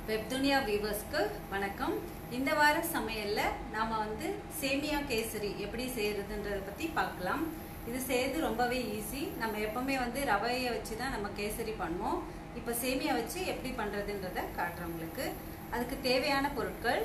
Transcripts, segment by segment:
வெப்துனியா வியூவர்ஸ்க்கு வணக்கம் இந்த வார சமையல்ல நாம வந்து சேமியா கேசரி எப்படி செய்யறதுன்றத பத்தி பார்க்கலாம் இது செய்யறது ரொம்பவே ஈஸி நம்ம எப்பவுமே வந்து ரவையை வச்சு தான் நம்ம கேசரி பண்ணுவோம் இப்போ சேமியா வச்சு எப்படி பண்றதுன்றத காட்டுறேன் உங்களுக்கு அதுக்கு தேவையான பொருட்கள்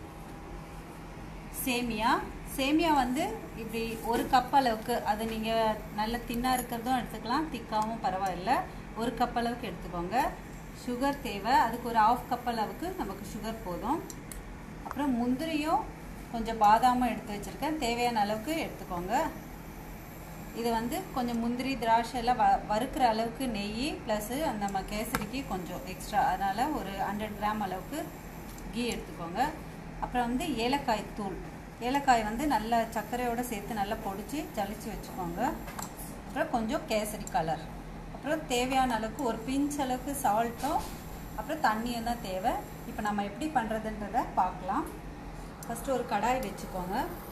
சேமியா சேமியா வந்து இப்படி ஒரு கப் அளவுக்கு அது நீங்கள் நல்ல தின்னாக இருக்கிறதும் எடுத்துக்கலாம் திக்காவும் பரவாயில்ல ஒரு கப் அளவுக்கு எடுத்துக்கோங்க சுகர் தேவை அதுக்கு ஒரு ஆஃப் கப் அளவுக்கு நமக்கு சுகர் போதும் அப்புறம் முந்திரியும் கொஞ்சம் பாதாமும் எடுத்து வச்சுருக்கேன் தேவையான அளவுக்கு எடுத்துக்கோங்க இது வந்து கொஞ்சம் முந்திரி திராட்சை எல்லாம் வ வறுக்கிற அளவுக்கு நெய் ப்ளஸ்ஸு அந்த நம்ம கேசரிக்கு கொஞ்சம் எக்ஸ்ட்ரா அதனால் ஒரு ஹண்ட்ரட் கிராம் அளவுக்கு கீ எடுத்துக்கோங்க அப்புறம் வந்து ஏலக்காய் தூள் ஏலக்காய் வந்து நல்லா சர்க்கரையோடு சேர்த்து நல்லா பொடிச்சு ஜலிச்சு வச்சுக்கோங்க அப்புறம் கொஞ்சம் கேசரி கலர் அப்புறம் தேவையான அளவுக்கு ஒரு பிஞ்ச் அளவுக்கு சால்ட்டும் அப்புறம் தண்ணியும் தான் தேவை இப்போ நம்ம எப்படி பண்ணுறதுன்றத பார்க்கலாம் ஃபஸ்ட்டு ஒரு கடாய் வச்சுக்கோங்க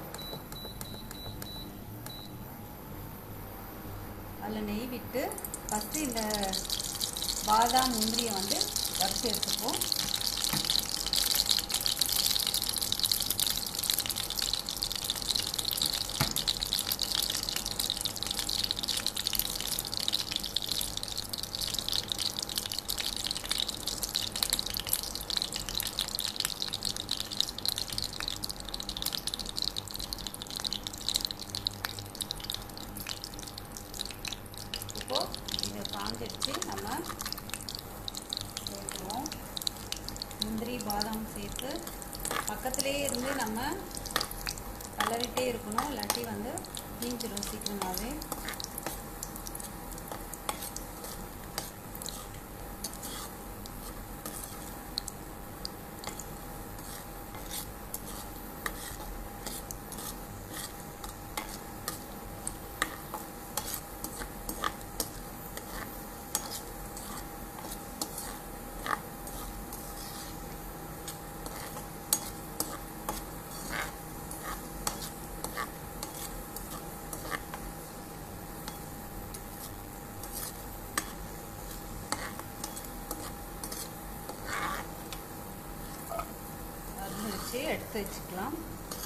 அதில் நெய் விட்டு ஃபஸ்ட்டு இந்த பாதாம் முந்திரியை வந்து வறுத்து எடுத்துப்போம் இப்போது இதை காஞ்சிடுச்சு நம்ம சேர்த்துருவோம் முந்திரி பாதாம் சேர்த்து பக்கத்துலேயே இருந்து நம்ம கலரிட்டே இருக்கணும் இல்லாட்டி வந்து தீஞ்சிடும் சீக்கிரமாகவே மருந்து வச்சு எடுத்து வச்சுக்கலாம்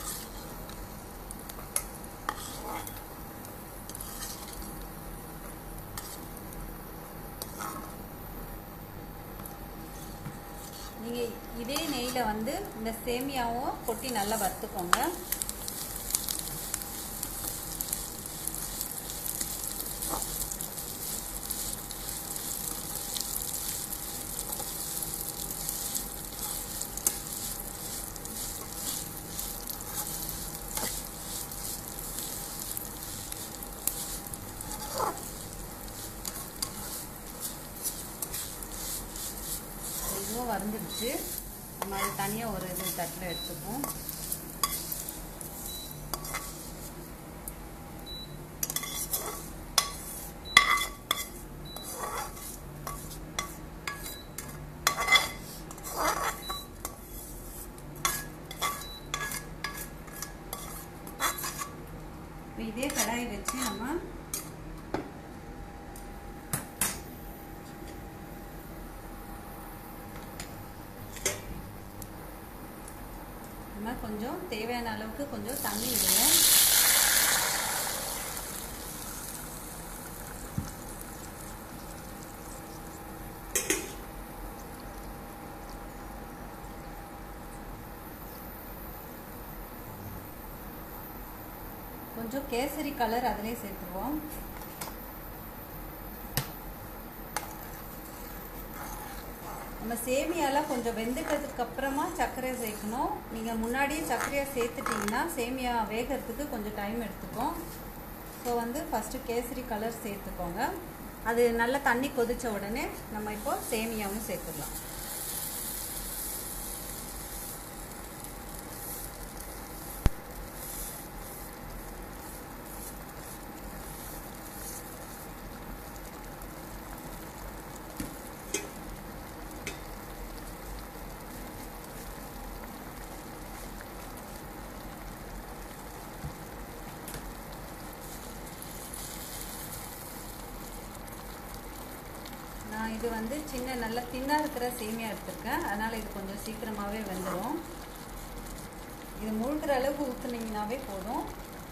நீங்கள் இதே நெய்யில் வந்து இந்த சேமியாவும் கொட்டி நல்லா வறுத்துக்கோங்க இதுவும் வறுந்துடுச்சு நம்ம அது தனியாக ஒரு இது தட்டில் எடுத்துப்போம் இதே கடாய் வச்சு நம்ம நம்ம கொஞ்சம் தேவையான அளவுக்கு கொஞ்சம் தண்ணி விடுவோம் கொஞ்சம் கேசரி கலர் அதிலே சேர்த்துருவோம் நம்ம சேமியாலாம் கொஞ்சம் வெந்துட்டதுக்கு அப்புறமா சர்க்கரை சேர்க்கணும் நீங்கள் முன்னாடியே சர்க்கரையை சேர்த்துட்டிங்கன்னா சேமியா வேகிறதுக்கு கொஞ்சம் டைம் எடுத்துக்கும் ஸோ வந்து ஃபஸ்ட்டு கேசரி கலர் சேர்த்துக்கோங்க அது நல்லா தண்ணி கொதித்த உடனே நம்ம இப்போ சேமியாவும் சேர்த்துடலாம் நான் இது வந்து சின்ன நல்லா தின்னாக இருக்கிற சேமியா எடுத்திருக்கேன் அதனால் இது கொஞ்சம் சீக்கிரமாகவே வெந்துடும் இது முழுகிற அளவுக்கு ஊற்றுனீங்கனாவே போதும்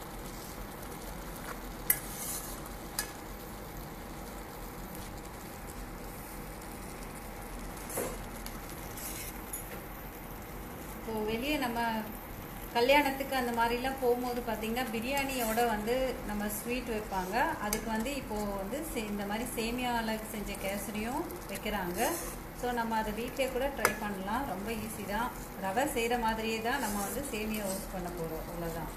ஸோ வெளியே நம்ம கல்யாணத்துக்கு அந்த மாதிரிலாம் போகும்போது பார்த்தீங்கன்னா பிரியாணியோட வந்து நம்ம ஸ்வீட் வைப்பாங்க அதுக்கு வந்து இப்போது வந்து சே- இந்த மாதிரி சேமியாவில் செஞ்ச கேசரியும் வைக்கிறாங்க ஸோ நம்ம அதை வீட்டிலே கூட ட்ரை பண்ணலாம் ரொம்ப ஈஸி தான் ரவை செய்கிற மாதிரியே தான் நம்ம வந்து சேமியா யூஸ் பண்ண போகிறோம் அவ்வளோதான்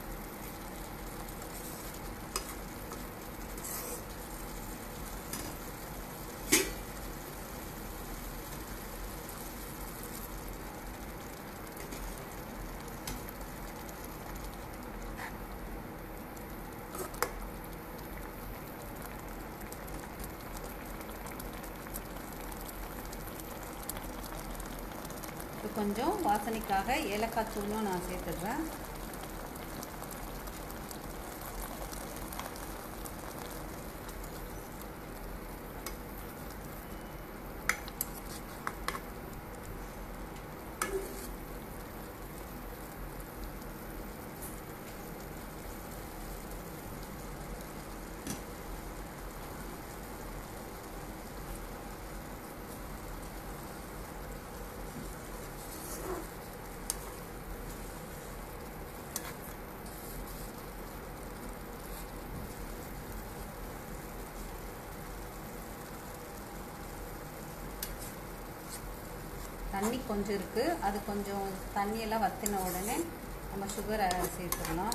இது கொஞ்சம் வாசனைக்காக ஏலக்காய் தூளும் நான் சேர்த்துடுறேன் தண்ணி கொஞ்சம் இருக்குது அது கொஞ்சம் தண்ணியெல்லாம் வற்றின உடனே நம்ம சுகரை சேர்த்துடலாம்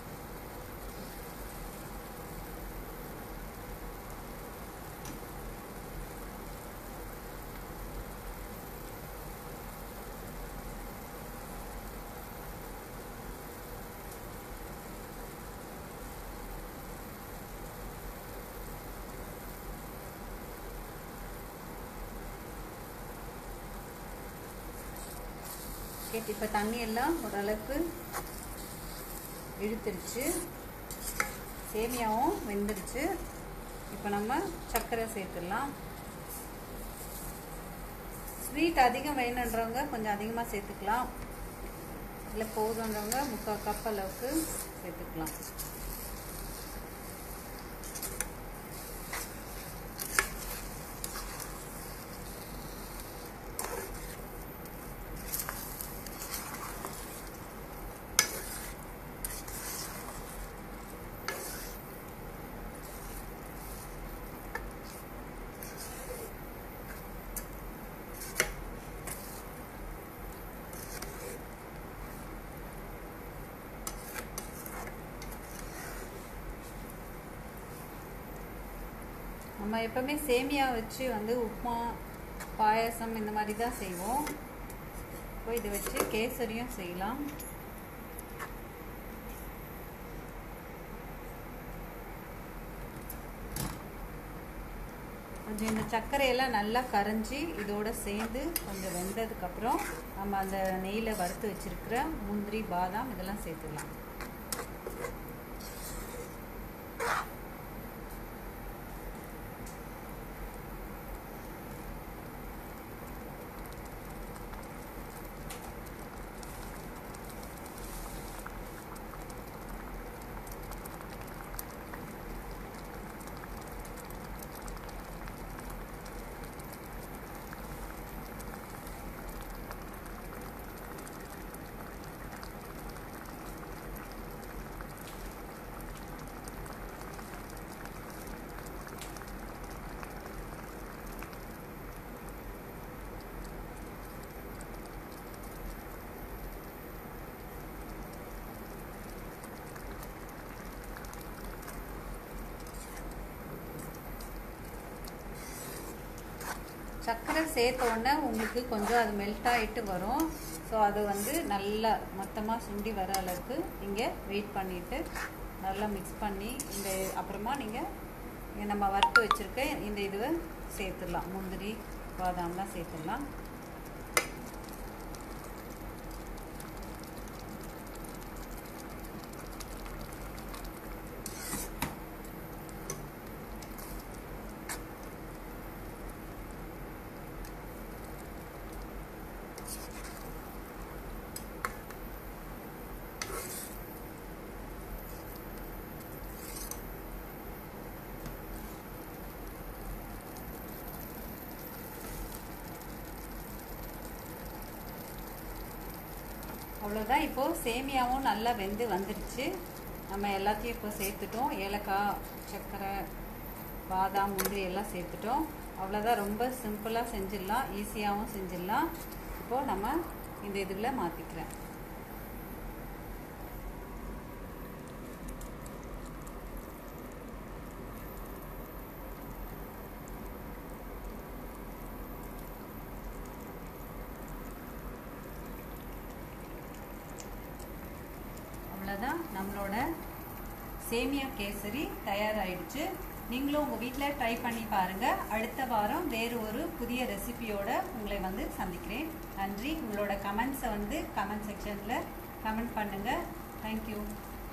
கேட்டு இப்போ தண்ணி எல்லாம் ஓரளவுக்கு இழுத்துருச்சு சேமியாவும் வெந்துருச்சு இப்போ நம்ம சர்க்கரை சேர்த்துடலாம் ஸ்வீட் அதிகம் வேணுன்றவங்க கொஞ்சம் அதிகமாக சேர்த்துக்கலாம் இல்லை போதுன்றவங்க முக்கால் கப் அளவுக்கு சேர்த்துக்கலாம் நம்ம எப்பவுமே சேமியா வச்சு வந்து உப்புமா பாயாசம் இந்த மாதிரி தான் செய்வோம் இப்போ இதை வச்சு கேசரியும் செய்யலாம் கொஞ்சம் இந்த சர்க்கரையெல்லாம் நல்லா கரைஞ்சி இதோட சேர்ந்து கொஞ்சம் வெந்ததுக்கப்புறம் நம்ம அந்த நெய்யில் வறுத்து வச்சிருக்கிற முந்திரி பாதாம் இதெல்லாம் சேர்த்துக்கலாம் சர்க்கரை சேர்த்த உடனே உங்களுக்கு கொஞ்சம் அது மெல்ட் ஆகிட்டு வரும் ஸோ அது வந்து நல்லா மொத்தமாக சுண்டி வர அளவுக்கு நீங்கள் வெயிட் பண்ணிவிட்டு நல்லா மிக்ஸ் பண்ணி இந்த அப்புறமா நீங்கள் நம்ம வறுத்து வச்சுருக்க இந்த இதுவை சேர்த்துடலாம் முந்திரி பாதாம்லாம் சேர்த்துடலாம் அவ்வளோதான் இப்போது சேமியாவும் நல்லா வெந்து வந்துருச்சு நம்ம எல்லாத்தையும் இப்போ சேர்த்துட்டோம் ஏலக்காய் சர்க்கரை பாதாம் முந்திரி எல்லாம் சேர்த்துட்டோம் அவ்வளோதான் ரொம்ப சிம்பிளாக செஞ்சிடலாம் ஈஸியாகவும் செஞ்சிடலாம் இப்போது நம்ம இந்த இதில் மாற்றிக்கிறேன் அவ்வளோதான் நம்மளோட சேமியா கேசரி தயாராகிடுச்சு நீங்களும் உங்கள் வீட்டில் ட்ரை பண்ணி பாருங்கள் அடுத்த வாரம் வேறு ஒரு புதிய ரெசிபியோட உங்களை வந்து சந்திக்கிறேன் நன்றி உங்களோட கமெண்ட்ஸை வந்து கமெண்ட் செக்ஷனில் கமெண்ட் பண்ணுங்கள் தேங்க்யூ